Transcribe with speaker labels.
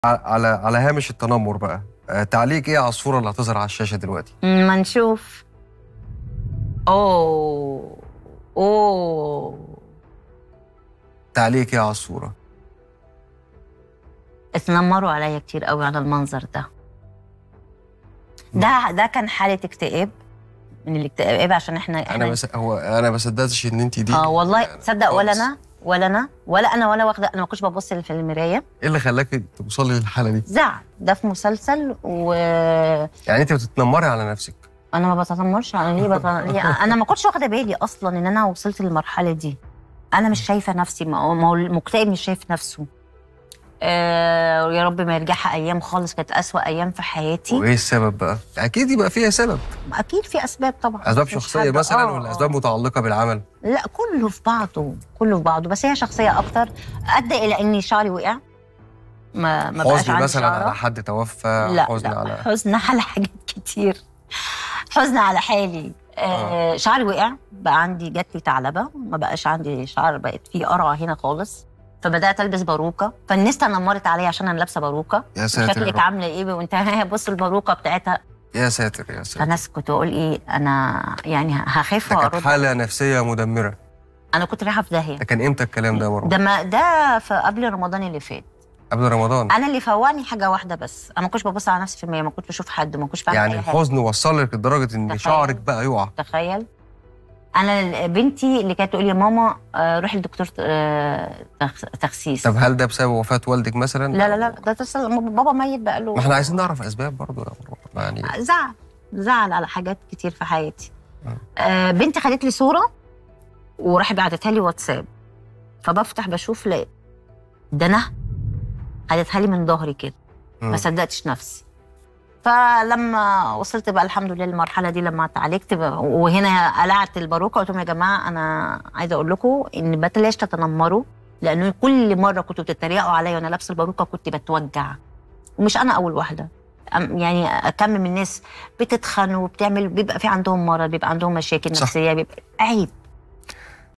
Speaker 1: على على هامش التنمر بقى آه، تعليق ايه على الصوره اللي هتظهر على الشاشه دلوقتي
Speaker 2: ما نشوف اوه اوه
Speaker 1: تعليق ايه على الصوره
Speaker 2: اتنمروا عليا كتير قوي على المنظر ده ده ده كان حاله اكتئاب من الاكتئاب عشان احنا
Speaker 1: انا
Speaker 2: احنا
Speaker 1: بس هو انا ما صدقتش ان انت دي
Speaker 2: اه والله تصدق ولا
Speaker 1: خالص.
Speaker 2: انا ولا انا ولا انا ولا واخده انا ما كنتش ببص في المرايه
Speaker 1: ايه اللي خلاك توصلي للحاله دي
Speaker 2: زعل ده في مسلسل وانا
Speaker 1: يعني انت بتتنمري على نفسك
Speaker 2: ما بتنمرش انا ليه, بتن... ليه انا ما كنتش واخده بالي اصلا ان انا وصلت للمرحله دي انا مش شايفه نفسي ما هو ما هو المكتئب مش شايف نفسه آه يا رب ما يرجعها ايام خالص كانت اسوأ ايام في حياتي
Speaker 1: وايه السبب بقى اكيد يبقى فيها سبب
Speaker 2: اكيد في اسباب طبعا
Speaker 1: اسباب
Speaker 2: مش
Speaker 1: شخصيه
Speaker 2: حد-
Speaker 1: مثلا
Speaker 2: آه،
Speaker 1: ولا
Speaker 2: آه.
Speaker 1: اسباب متعلقه بالعمل
Speaker 2: لا كله في بعضه كله في بعضه بس هي شخصيه اكتر ادى الى اني شعري وقع ما ما بقاش
Speaker 1: حزن
Speaker 2: عندي
Speaker 1: مثلا
Speaker 2: شعرة.
Speaker 1: على حد توفى
Speaker 2: لا
Speaker 1: حزن
Speaker 2: لا
Speaker 1: على
Speaker 2: حزن على حاجات كتير حزن على حالي آه شعري وقع بقى عندي جات لي ثعلبه ما بقاش عندي شعر بقت في قرعه هنا خالص فبدات البس باروكه فالناس تنمرت عليا عشان انا لابسه باروكه
Speaker 1: يا ساتر يا
Speaker 2: شكلك
Speaker 1: رب.
Speaker 2: عامله ايه وانت بص الباروكه بتاعتها
Speaker 1: يا ساتر يا ساتر
Speaker 2: فالناس كنت اقول ايه انا يعني هخاف
Speaker 1: ده كانت
Speaker 2: وارد
Speaker 1: حاله نفسيه مدمره
Speaker 2: انا كنت رايحه في داهيه
Speaker 1: ده كان امتى الكلام ده يا مروه
Speaker 2: ده ما ده في قبل رمضان اللي فات
Speaker 1: قبل رمضان
Speaker 2: انا اللي فوقني حاجه واحده بس انا ما كنتش ببص على نفسي في المية ما كنتش بشوف حد ما كنتش بعمل
Speaker 1: يعني
Speaker 2: اي حاجه
Speaker 1: الحزن وصل لك لدرجه ان
Speaker 2: تخيل.
Speaker 1: شعرك بقى يقع
Speaker 2: تخيل انا بنتي اللي كانت تقول لي ماما آه، روحي لدكتور آه، تخ- تخسيس
Speaker 1: طب هل ده بسبب وفاه والدك مثلا
Speaker 2: لا لا لا ده تصل بابا ميت بقى له
Speaker 1: ما احنا عايزين نعرف اسباب برضه يا مروه يعني
Speaker 2: زعل زعل على حاجات كتير في حياتي
Speaker 1: آه.
Speaker 2: آه بنتي خدت لي صوره وراحت بعتتها لي واتساب فبفتح بشوف لا ده انا خدتها لي من ظهري كده
Speaker 1: مم.
Speaker 2: ما صدقتش نفسي فلما وصلت بقى الحمد لله للمرحله دي لما اتعالجت بقى- وهنا قلعت الباروكه قلت لهم يا جماعه انا عايزه اقول لكم ان ما بلاش تتنمروا لانه كل مره كنتوا بتتريقوا عليا وانا لابسه الباروكه كنت بتوجع ومش انا اول واحده أم- يعني اكم من الناس بتتخن وبتعمل بيبقى في عندهم مرض بيبقى عندهم مشاكل
Speaker 1: صح.
Speaker 2: نفسيه بيبقى عيب